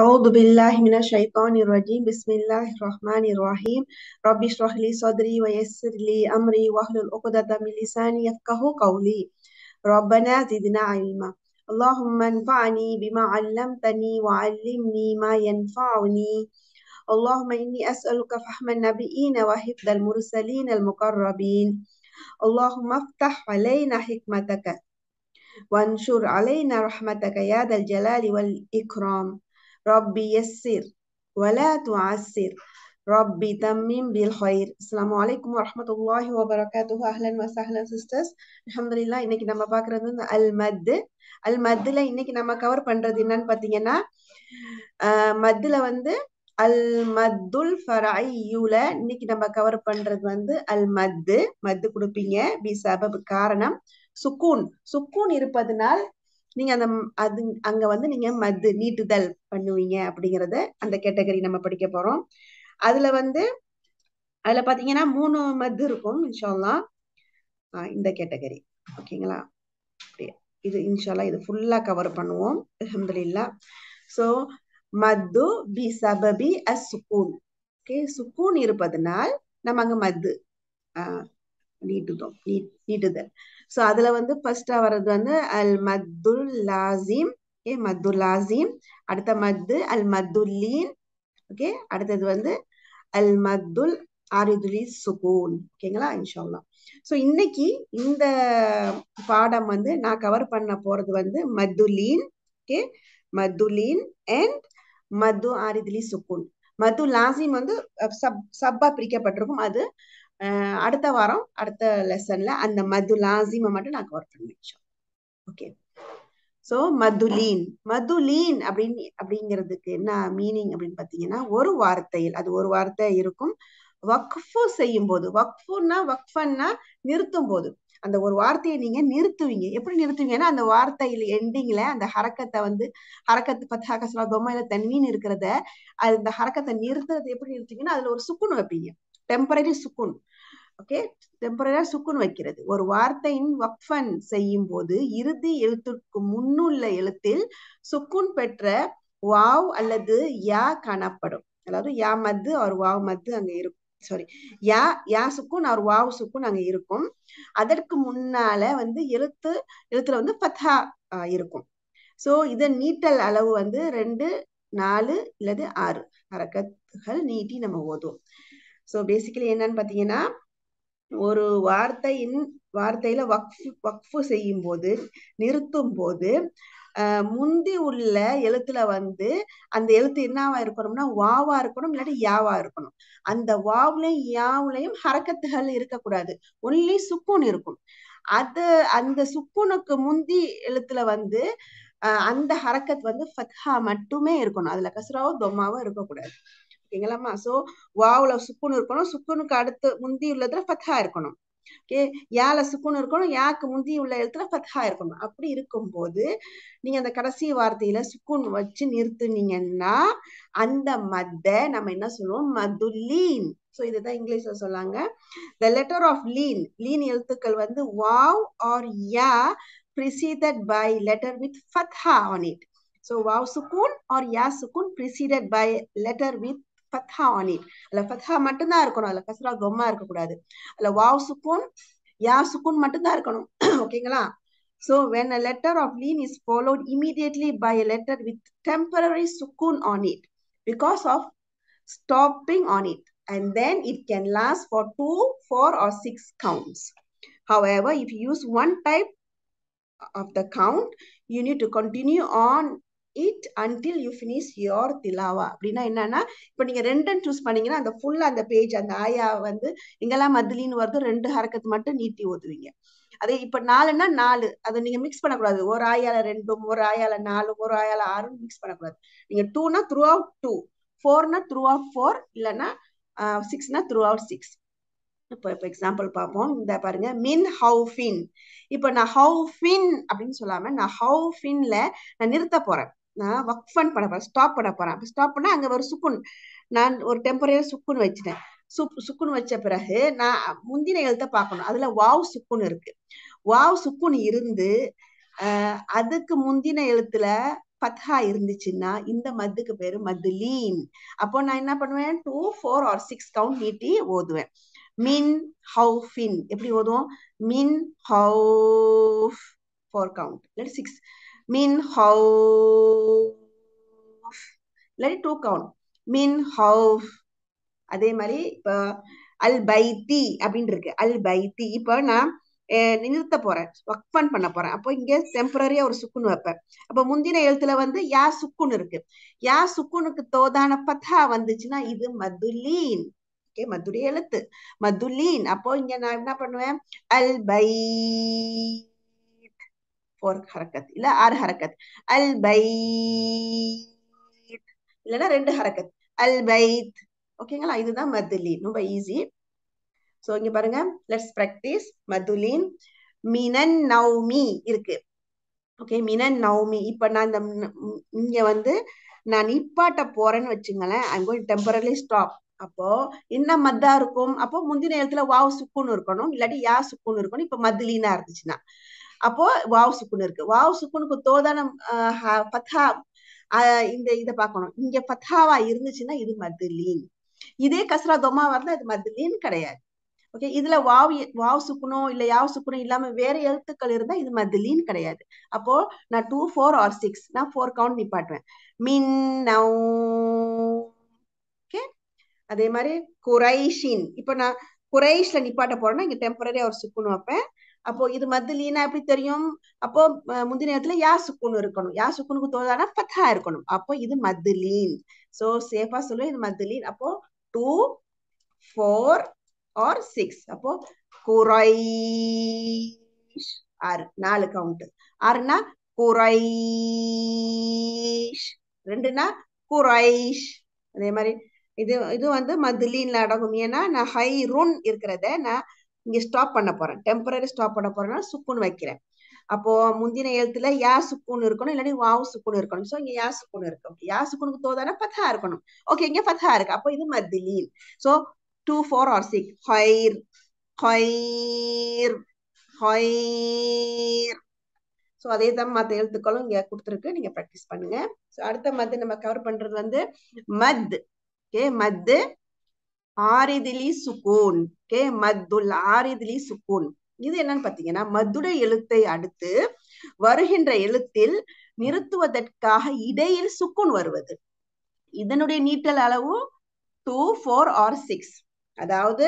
أعوذ بالله من الشيطان الرجيم بسم الله الرحمن الرحيم رب اشرح لي صدري ويسر لي أمري واحلل عقدة من لساني يفقه قولي ربنا زدنا علما اللهم انفعني بما علمتني وعلمني ما ينفعني اللهم إني أسألك فهم النبيين وحفظ المرسلين المقربين اللهم افتح علينا حكمتك وانشر علينا رحمتك يا ذا الجلال والإكرام ربي يسر ولا تعسر ربي تمم بالخير السلام عليكم ورحمة الله وبركاته أهلا وسهلا sisters அல்ஹம்துலில்லாஹ் இன்னைக்கு நம்ம பார்க்கறது வந்து அல் மத் அல் மத்துல இன்னைக்கு நம்ம கவர் பண்றது என்னன்னு பாத்தீங்கன்னா அஹ் மத்துல வந்து அல் மத்துல் ஃபரையுல இன்னைக்கு நம்ம கவர் பண்றது வந்து அல் மத்து மத்து கொடுப்பீங்க பி சபப் காரணம் சுக்கூன் சுக்கூன் இருப்பதனால் நீங்க அந்த அது அங்க வந்து நீங்க மத்து நீட்டுதல் பண்ணுவீங்க அப்படிங்கறத அந்த கேட்டகரி நம்ம படிக்க போறோம் அதுல வந்து அதுல பாத்தீங்கன்னா மூணு மத்து இருக்கும் இன்ஷால்லா இந்த கேட்டகரி ஓகேங்களா அப்படியே இது இன்ஷால்லா இது ஃபுல்லா கவர் பண்ணுவோம் அல்ஹம்துலில்லா சோ மத்து பி சபபி அஸ் சுக்கூன் ஓகே சுக்கூன் இருப்பதனால் நம்ம அங்க மத்து ஆஹ் நீட்டுதோம் நீட்டுதல் சோ அதுல வந்து ஃபர்ஸ்டா வர்றது வந்து அல் மத்துல் லாசிம் ஓகே மத்து லாசிம் அடுத்த மத்து அல் மத்துல்லீன் ஓகே அடுத்தது வந்து அல் மத்துல் ஆரிதுலி சுகூன் ஓகேங்களா இன்ஷால்லா ஸோ இன்னைக்கு இந்த பாடம் வந்து நான் கவர் பண்ண போறது வந்து மத்துலீன் ஓகே மத்துலீன் அண்ட் மத்து ஆரிதுலி சுகூன் மத்து லாசிம் வந்து சப் சப்பா பிரிக்கப்பட்டிருக்கும் அது அடுத்த வாரம் அடுத்த லெசன்ல அந்த மது லாசிமை மட்டும் நான் கவர் பண்ணேன் ஓகே ஸோ மதுலீன் மதுலீன் அப்படின்னு அப்படிங்கிறதுக்கு என்ன மீனிங் அப்படின்னு பார்த்தீங்கன்னா ஒரு வார்த்தையில் அது ஒரு வார்த்தை இருக்கும் வக்ஃபு செய்யும் போது வக்ஃபுன்னா வக்ஃபன்னா நிறுத்தும் போது அந்த ஒரு வார்த்தையை நீங்க நிறுத்துவீங்க எப்படி நிறுத்துவீங்கன்னா அந்த வார்த்தையில எண்டிங்ல அந்த ஹரக்கத்தை வந்து ஹரக்கத்து பத்தா கசலா பொம்மையில தன்மீன் இருக்கிறத அந்த ஹரக்கத்தை நிறுத்துறது எப்படி நிறுத்துவீங்கன்னா அதுல ஒரு சுக்குன் வைப்பீங்க டெம்பரரி சுக்குன் ஓகே டெம்பரரியா சுக்குன் வைக்கிறது ஒரு வார்த்தையின் வக்ஃபன் செய்யும் போது இறுதி எழுத்துக்கு முன்னுள்ள எழுத்தில் சுக்குன் பெற்ற வாவ் அல்லது யா காணப்படும் அதாவது யா மத்து ஒரு வாவ் மத்து அங்க இருக்கும் சாரி யா யா சுக்குன் ஒரு வாவ் சுக்குன் அங்க இருக்கும் அதற்கு முன்னால வந்து எழுத்து எழுத்துல வந்து பத்தா இருக்கும் சோ இதன் நீட்டல் அளவு வந்து ரெண்டு நாலு இல்லது ஆறு ஹரக்கத்துகள் நீட்டி நம்ம ஓதுவோம் ஸோ பேசிக்கலி என்னன்னு பார்த்தீங்கன்னா ஒரு வார்த்தையின் வார்த்தையில வக்ஃபு வக்ஃபு செய்யும் போது நிறுத்தும் போது முந்தி உள்ள எழுத்துல வந்து அந்த எழுத்து என்னவா இருக்கணும்னா வாவா இருக்கணும் இல்லாட்டி யாவா இருக்கணும் அந்த வாவ்லையும் யாவுலையும் ஹரக்கத்துகள் இருக்கக்கூடாது ஒன்லி சுக்கூன் இருக்கும் அது அந்த சுக்கூனுக்கு முந்தி எழுத்துல வந்து அந்த ஹரக்கத் வந்து ஃபத்ஹா மட்டுமே இருக்கணும் அதுல கசுராவோ தொம்மாவோ இருக்கக்கூடாது ஓகேங்களாமா சோ வாவுல சுக்குன் இருக்கணும் சுக்குனுக்கு அடுத்து முந்தி உள்ளதுல ஃபத்ஹா இருக்கணும் ஓகே யால சுக்குன் இருக்கணும் யாக்கு முந்தி உள்ள எழுத்துல ஃபத்ஹா இருக்கணும் அப்படி இருக்கும்போது நீங்க அந்த கடைசி வார்த்தையில சுக்குன் வச்சு நிறுத்துனீங்கன்னா அந்த மத்த நம்ம என்ன சொல்லுவோம் மதுலீன் ஸோ இதுதான் இங்கிலீஷ்ல சொல்லாங்க த லெட்டர் ஆஃப் லீன் லீன் எழுத்துக்கள் வந்து வாவ் ஆர் யா preceded by letter with fatha on it. So wow sukun or ya sukun preceded by letter with fatha on it. அதுல ஃபத்ஹா மட்டும்தான் இருக்கணும் அதுல கசரா கொம்மா இருக்கக்கூடாது அதுல வாவ் சுக்குன் யா சுக்குன் மட்டும்தான் இருக்கணும் ஓகேங்களா So when a letter of lean is followed immediately by a letter with temporary sukun on it because of stopping on it and then it can last for two, four or six counts. However, if you use one type of the count you need to continue on it until you finish your tilawa அப்படின்னா என்னன்னா இப்ப நீங்க ரெண்டுன்னு choose பண்ணீங்கன்னா அந்த ஃபுல்லா அந்த page அந்த ஆயா வந்து எங்கெல்லாம் மதுலின்னு வருதோ ரெண்டு ஹரக்கத்து மட்டும் நீட்டி ஓதுவீங்க அதே இப்ப நாலுன்னா நாலு அதை நீங்க மிக்ஸ் பண்ணக்கூடாது ஒரு ஆயால ரெண்டும் ஒரு ஆயால நாலும் ஒரு ஆயால ஆறும் மிக்ஸ் பண்ணக்கூடாது நீங்க டூனா த்ரூ அவுட் டூ ஃபோர்னா த்ரூ அவுட் ஃபோர் இல்லைன்னா சிக்ஸ்னா த்ரூ அவுட் சிக்ஸ் இப்போ இப்போ எக்ஸாம்பிள் பார்ப்போம் இந்த பாருங்க மின் ஹவுஃபின் இப்போ நான் ஹவுஃபின் அப்படின்னு சொல்லாம நான் ஹவுஃபின்ல நான் நிறுத்த போறேன் நான் வக்ஃபன் பண்ண போறேன் ஸ்டாப் பண்ண போறேன் அப்போ ஸ்டாப் பண்ணா அங்க ஒரு சுக்குன் நான் ஒரு டெம்பரரி சுக்குன் வச்சிட்டேன் சுப் சுக்குன் வச்ச பிறகு நான் முந்தின எழுத்த பார்க்கணும் அதுல வாவ் சுக்குன் இருக்கு வாவ் சுக்குன் இருந்து அஹ் அதுக்கு முந்தின எழுத்துல பத்ஹா இருந்துச்சுன்னா இந்த மத்துக்கு பேரு மதுலீன் அப்போ நான் என்ன பண்ணுவேன் two four or six count நீட்டி ஓதுவேன் மின் ஹவுஃபின் எப்படி ஓதுவோம் மின் ஹவுஃப் ஃபோர் கவுண்ட் இல்லாட்டி சிக்ஸ் மின் ஹவுஃப் இல்லாட்டி டூ கவுண்ட் மின் ஹவுஃப் அதே மாதிரி இப்போ அல் பைத்தி அப்படின்னு இருக்கு அல் பைத்தி இப்போ நான் நிறுத்த போறேன் ஒர்க் பண்ண போறேன் அப்போ இங்க டெம்பரரியா ஒரு சுக்குன் வைப்பேன் அப்போ முந்தின எழுத்துல வந்து யா சுக்குன் இருக்கு யா சுக்குனுக்கு தோதான பத்தா வந்துச்சுன்னா இது மதுலீன் ஓகே மதுடைய எழுத்து மதுலீன் அப்போ இங்க நான் என்ன பண்ணுவேன் அல் பை ஃபோர் ஹரக்கத் இல்ல ஆறு ஹரக்கத் அல் பை இல்லைன்னா ரெண்டு ஹரக்கத் அல் பைத் ஓகேங்களா இதுதான் மதுலீன் ரொம்ப ஈஸி ஸோ இங்க பாருங்க லெட்ஸ் ப்ராக்டிஸ் மதுலின் மினன் நௌமி இருக்கு ஓகே மினன் நௌமி இப்ப நான் இந்த இங்க வந்து நான் நிப்பாட்ட போறேன்னு வச்சுங்களேன் ஐம் கோயிங் டெம்பரரி ஸ்டாப் அப்போ என்ன மத்தா இருக்கும் அப்போ முந்தின இடத்துல வாவ் சுக்குன்னு இருக்கணும் இல்லாட்டி யா சுக்குன்னு இருக்கணும் இப்ப மதுலீனா இருந்துச்சுன்னா அப்போ வாவ் சுக்குன்னு இருக்கு வாவ் சுக்குனுக்கு தோதான பத்தா இந்த இதை பார்க்கணும் இங்க பத்தாவா இருந்துச்சுன்னா இது மதுலீன் இதே கஸ்ரா தொமா வரல அது மதுலீன் கிடையாது ஓகே இதுல வாவ் வாவ் சுக்கணும் இல்ல யாவ் சுக்கணும் இல்லாம வேற எழுத்துக்கள் இருந்தா இது மதுலின்னு கிடையாது அப்போ நான் டூ ஃபோர் ஆர் சிக்ஸ் நான் ஃபோர் கவுண்ட் நிப்பாட்டுவேன் மின் ஓகே அதே மாதிரி குரைஷின் இப்போ நான் குரைஷ்ல நிப்பாட்ட போறேன்னா இங்க டெம்பரரியா ஒரு சுக்குன்னு வைப்பேன் அப்போ இது மதுலீனா எப்படி தெரியும் அப்போ முந்தின நேரத்துல யா சுக்குன்னு இருக்கணும் யா சுக்குனுக்கு தோதானா பத்தா இருக்கணும் அப்போ இது மதுலீன் சோ சேஃபா சொல்லுவேன் இது மதுலீன் அப்போ டூ ஃபோர் ஆர் சிக்ஸ் அப்போ குரைஷ் ஆறு நாலு கவுண்ட் ஆறுனா குரைஷ் ரெண்டுனா குரைஷ் அதே மாதிரி இது இது வந்து மதுலீன்ல அடங்கும் ஏன்னா நான் ஹை ருன் இருக்கிறத நான் இங்க ஸ்டாப் பண்ண போறேன் டெம்பரரி ஸ்டாப் பண்ண போறேன்னா சுக்குன்னு வைக்கிறேன் அப்போ முந்தின எழுத்துல யா சுக்குன்னு இருக்கணும் இல்லாட்டி வாவ் சுக்குன்னு இருக்கணும் ஸோ இங்க யா சுக்குன்னு இருக்கு ஓகே யா சுக்குனுக்கு தோதானா பத்தா இருக்கணும் ஓகே இங்க பத்தா இருக்கு அப்போ இது மதுலீன் so two four or six ஹைர் ஹைர் ஹைர் ஸோ அதே தான் மற்ற எழுத்துக்களும் இங்க கொடுத்துருக்கு நீங்க ப்ராக்டிஸ் பண்ணுங்க ஸோ அடுத்த மத்து நம்ம கவர் பண்றது வந்து மத் ஓகே மத்து ஆரிதிலி சுக்கூன் ஓகே மத்துல் ஆரிதிலி சுக்கூன் இது என்னன்னு பாத்தீங்கன்னா மதுரை எழுத்தை அடுத்து வருகின்ற எழுத்தில் நிறுத்துவதற்காக இடையில் சுக்குன் வருவது இதனுடைய நீட்டல் அளவு டூ ஃபோர் ஆர் சிக்ஸ் அதாவது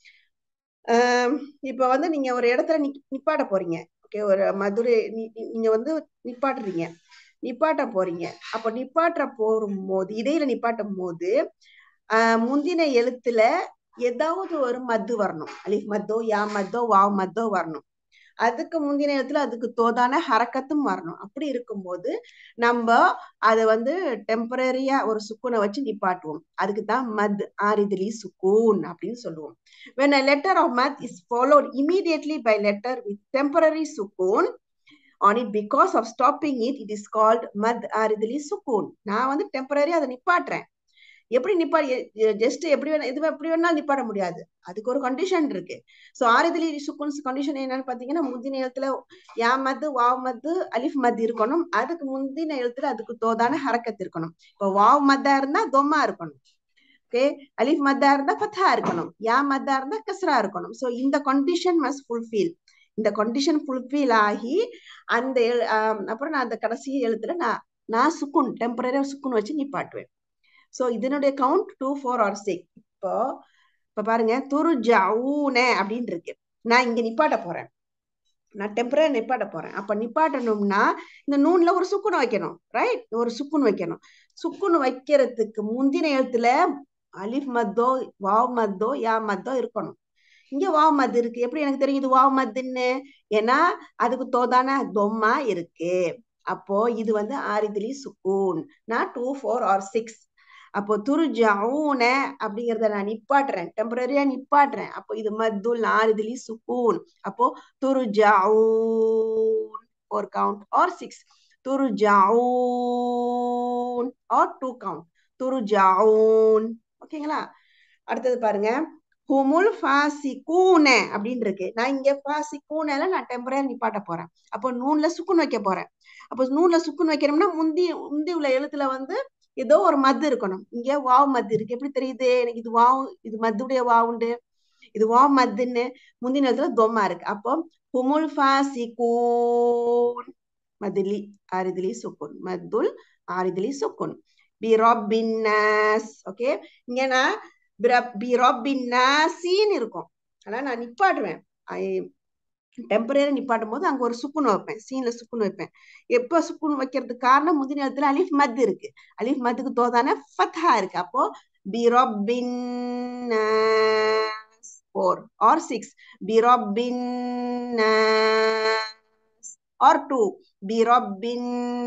இப்ப வந்து நீங்க ஒரு இடத்துல நிப்பாட்ட போறீங்க ஓகே ஒரு மதுரை நீங்க வந்து நிப்பாட்டுறீங்க நிப்பாட்ட போறீங்க அப்ப நிப்பாட்ட போகும்போது இடையில நிப்பாட்டும் போது ஆஹ் முந்தின எழுத்துல ஏதாவது ஒரு மத்து வரணும் அலிஃப் மத்தோ யா மத்தோ வாவ் மத்தோ வரணும் அதுக்கு முந்தின இடத்துல அதுக்கு தோதான ஹரக்கத்தும் வரணும் அப்படி இருக்கும்போது நம்ம அதை வந்து டெம்பரரியா ஒரு சுக்கூனை வச்சு நிப்பாட்டுவோம் அதுக்கு தான் மத் ஆரிதிலி சுக்கூன் அப்படின்னு சொல்லுவோம் when a letter of math is followed immediately by letter with temporary sukoon on it because of stopping it it is called mad ஆரிதிலி சுக்கூன் நான் வந்து டெம்பரரி அதை நிப்பாட்டுறேன் எப்படி நிப்பா ஜஸ்ட் எப்படி வேணா இது எப்படி வேணாலும் நிப்பாட முடியாது அதுக்கு ஒரு கண்டிஷன் இருக்கு ஸோ ஆறுதலி சுக்குன்ஸ் கண்டிஷன் என்னன்னு பாத்தீங்கன்னா முந்தின எழுத்துல யா மத்து வாவ் மத்து அலிஃப் மத் இருக்கணும் அதுக்கு முந்தின எழுத்துல அதுக்கு தோதான ஹரக்கத் இருக்கணும் இப்போ வாவ் மத்தா இருந்தா தொம்மா இருக்கணும் ஓகே அலிஃப் மத்தா இருந்தா பத்தா இருக்கணும் யா மத்தா இருந்தா கஸ்ரா இருக்கணும் ஸோ இந்த கண்டிஷன் மஸ்ட் ஃபுல்ஃபில் இந்த கண்டிஷன் ஃபுல்ஃபில் ஆகி அந்த அப்புறம் நான் அந்த கடைசி எழுத்துல நான் நான் சுக்குன் டெம்பரரியா சுக்குன் வச்சு நிப்பாட்டுவேன் ஸோ இதனுடைய count two four or six இப்போ இப்ப பாருங்க துரு ஜவுன அப்படின்னு இருக்கு நான் இங்க நிப்பாட்ட போறேன் நான் டெம்பரரி நிப்பாட்ட போறேன் அப்ப நிப்பாட்டணும்னா இந்த நூன்ல ஒரு சுக்குன் வைக்கணும் ரைட் ஒரு சுக்குன் வைக்கணும் சுக்குன் வைக்கிறதுக்கு முந்தின எழுத்துல அலிஃப் மத்தோ வாவ் மத்தோ யா மத்தோ இருக்கணும் இங்க வாவ் மத் இருக்கு எப்படி எனக்கு தெரியும் இது வாவ் மத்துன்னு ஏன்னா அதுக்கு தோதான தொம்மா இருக்கு அப்போ இது வந்து ஆரிதிலி சுக்கூன் நான் டூ ஃபோர் ஆர் சிக்ஸ் அப்போ துருஜவுன அப்படிங்கறத நான் நிப்பாட்டுறேன் டெம்பரரியா நிப்பாட்டுறேன் அப்போ இது மத்துல் ஆறுதலி சுக்கூன் அப்போ துருஜவுன் ஃபோர் கவுண்ட் ஆர் சிக்ஸ் துருஜவுன் ஆர் டூ கவுண்ட் துருஜவுன் ஓகேங்களா அடுத்தது பாருங்க ஹுமுல் ஃபாசிகூன அப்படின்னு இருக்கு நான் இங்க ஃபாசிகூனல நான் டெம்பரரி நிப்பாட்ட போறேன் அப்போ நூன்ல சுக்குன் வைக்க போறேன் அப்போ நூன்ல சுக்குன் வைக்கிறோம்னா முந்தி முந்தி உள்ள எழுத்துல வந்து ஏதோ ஒரு மத்து இருக்கணும் இங்க வாவ் மத்து இருக்கு எப்படி தெரியுது எனக்கு இது வாவ் இது மத்துடைய வாவுண்டு இது வாவ் மத்துன்னு முந்தின எழுத்துல தொம்மா இருக்கு அப்போ ஹுமுல் ஃபாசிகூன் மதுலி ஆரிதிலி சுக்குன் மத்துல் ஆரிதிலி சுக்குன் பி ரப்பின் நாஸ் ஓகே இங்க நான் பிரப்பின் நாசின்னு இருக்கும் ஆனா நான் நிப்பாட்டுவேன் டெம்பரரி நிப்பாட்டும் போது அங்க ஒரு சுக்குன் வைப்பேன் சீன்ல சுக்குன் வைப்பேன் எப்ப சுக்குன் வைக்கிறதுக்கு காரணம் முந்தின நேரத்துல அலிஃப் மத் இருக்கு அலிஃப் மத்துக்கு தோதான ஃபத்ஹா இருக்கு அப்போ பிரப்பின் ஃபோர் ஆர் சிக்ஸ் பிரப்பின் ஆர் டூ பிரப்பின்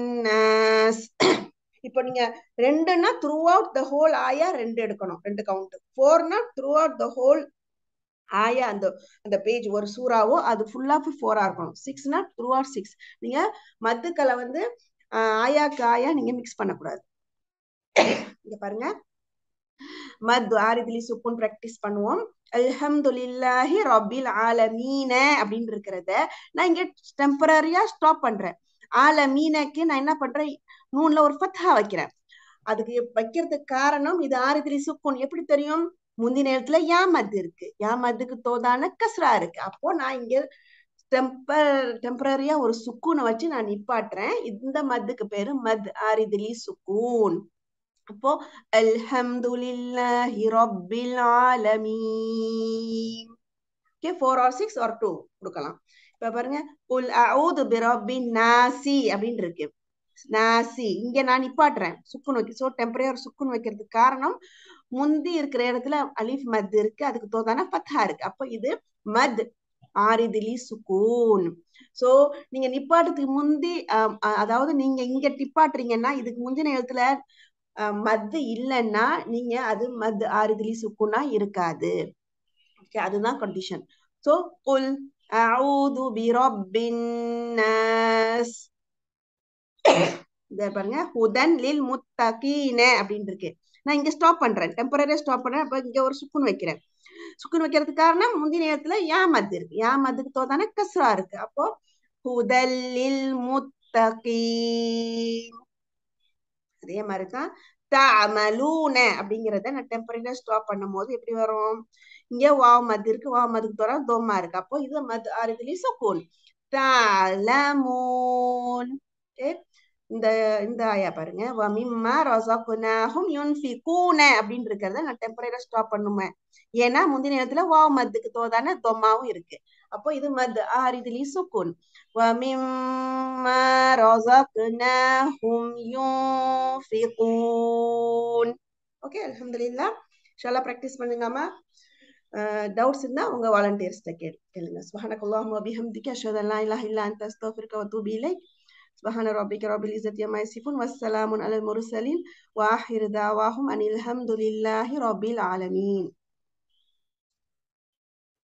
இப்போ நீங்க ரெண்டுன்னா த்ரூ அவுட் த ஹோல் ஆயா ரெண்டு எடுக்கணும் ரெண்டு கவுண்ட் ஃபோர்னா த்ரூ அவுட் த ஹோல் ஆயா அந்த அந்த பேஜ் ஒரு சூறாவோ அது ஃபுல்லா ஃபோரா இருக்கணும் சிக்ஸ்னா த்ரூ அவுட் சிக்ஸ் நீங்க மத்துக்களை வந்து ஆயாக்கு ஆயா நீங்க மிக்ஸ் பண்ணக்கூடாது இங்க பாருங்க மத் ஆரிதிலி சுக்குன் பிராக்டிஸ் பண்ணுவோம் அல்ஹம்துலில்லாஹி ரபில் ஆலமீன அப்படின்னு இருக்கிறத நான் இங்க டெம்பரரியா ஸ்டாப் பண்றேன் ஆலமீனக்கு நான் என்ன பண்றேன் நூன்ல ஒரு ஃபத்ஹா வைக்கிறேன் அதுக்கு வைக்கிறதுக்கு காரணம் இது ஆரிதிலி சுக்குன் எப்படி தெரியும் முந்தி நேரத்துல யா மத்து இருக்கு யா மத்துக்கு தோதான கஸ்ரா இருக்கு அப்போ நான் இங்க டெம்பர் டெம்பரரியா ஒரு சுக்கூனை வச்சு நான் நிப்பாட்டுறேன் இந்த மத்துக்கு பேரு மத் ஆரிதிலி சுக்கூன் அப்போ அல்ஹம்துலில்லாஹி ரப்பில் ஆலமீன் okay four or six or two கொடுக்கலாம் இப்ப பாருங்க உல் அவுது பிரப்பின் நாசி அப்படின்னு இருக்கு நாசி இங்க நான் நிப்பாட்டுறேன் சுக்குன் வைக்க சோ டெம்பரரி சுக்குன் வைக்கிறதுக்கு காரணம் முந்தி இருக்கிற இடத்துல அலிஃப் மத் இருக்கு அதுக்கு தோதான ஃபத்ஹா இருக்கு அப்போ இது மத் ஆரிதிலி சுக்கூன் சோ நீங்க நிப்பாட்டத்துக்கு முந்தி அதாவது நீங்க இங்க நிப்பாட்டுறீங்கன்னா இதுக்கு முந்தின எழுத்துல மத்து இல்லைன்னா நீங்க அது மத் ஆரிதிலி சுக்குனா இருக்காது ஓகே அதுதான் கண்டிஷன் சோ குல் அவுது பிரப்பின் நாஸ் இத பாருங்க ஹுதன் லில் முத்தகீன அப்படின்னு இருக்கு நான் இங்க ஸ்டாப் பண்றேன் டெம்பரரியா ஸ்டாப் பண்றேன் அப்ப இங்க ஒரு சுக்குன் வைக்கிறேன் சுக்குன் வைக்கிறதுக்கு காரணம் முந்தைய நேரத்துல யா மத் இருக்கு யா மத்துக்கு தோதான கஸ்ரா இருக்கு அப்போ ஹுதல்லில் முத்தகீன் அதே மாதிரிதான் தமலூன அப்படிங்கிறத நான் டெம்பரரியா ஸ்டாப் பண்ணும் போது எப்படி வரும் இங்க வாவ் மத் இருக்கு வாவ் மதுக்கு தோற தோமா இருக்கு அப்போ இது மத் ஆறுதுலயும் சுக்கூன் தலமூன் இந்த இந்த ஆயா பாருங்க வமிம்மா ரசகுனாஹும் யுன்ஃபிகூன அப்படின்னு இருக்கிறத நான் டெம்பரரியா ஸ்டாப் பண்ணுவேன் ஏன்னா முந்தின நேரத்துல வாவ் மத்துக்கு தோதான தொம்மாவும் இருக்கு அப்போ இது மத் ஆரிதிலி சுக்குன் வமிம்மா ரசகுனாஹும் யுன்ஃபிகூன் ஓகே அல்ஹம்துலில்லாஹ் இன்ஷால்லா பிராக்டிஸ் பண்ணுங்கம்மா டவுட்ஸ் இருந்தா உங்க வாலண்டியர்ஸ்ட கேளு கேளுங்க சுபஹானக்கல்லாஹு வ பிஹம்திக அஷ்ஹது அன் லா இலாஹ இல்லா அன்த அஸ்தக்ஃபிருக வ அத்தூபு இலைக் سبحان ربك رب العزة عما يصفون والسلام على المرسلين وآخر دعواهم أن الحمد لله رب العالمين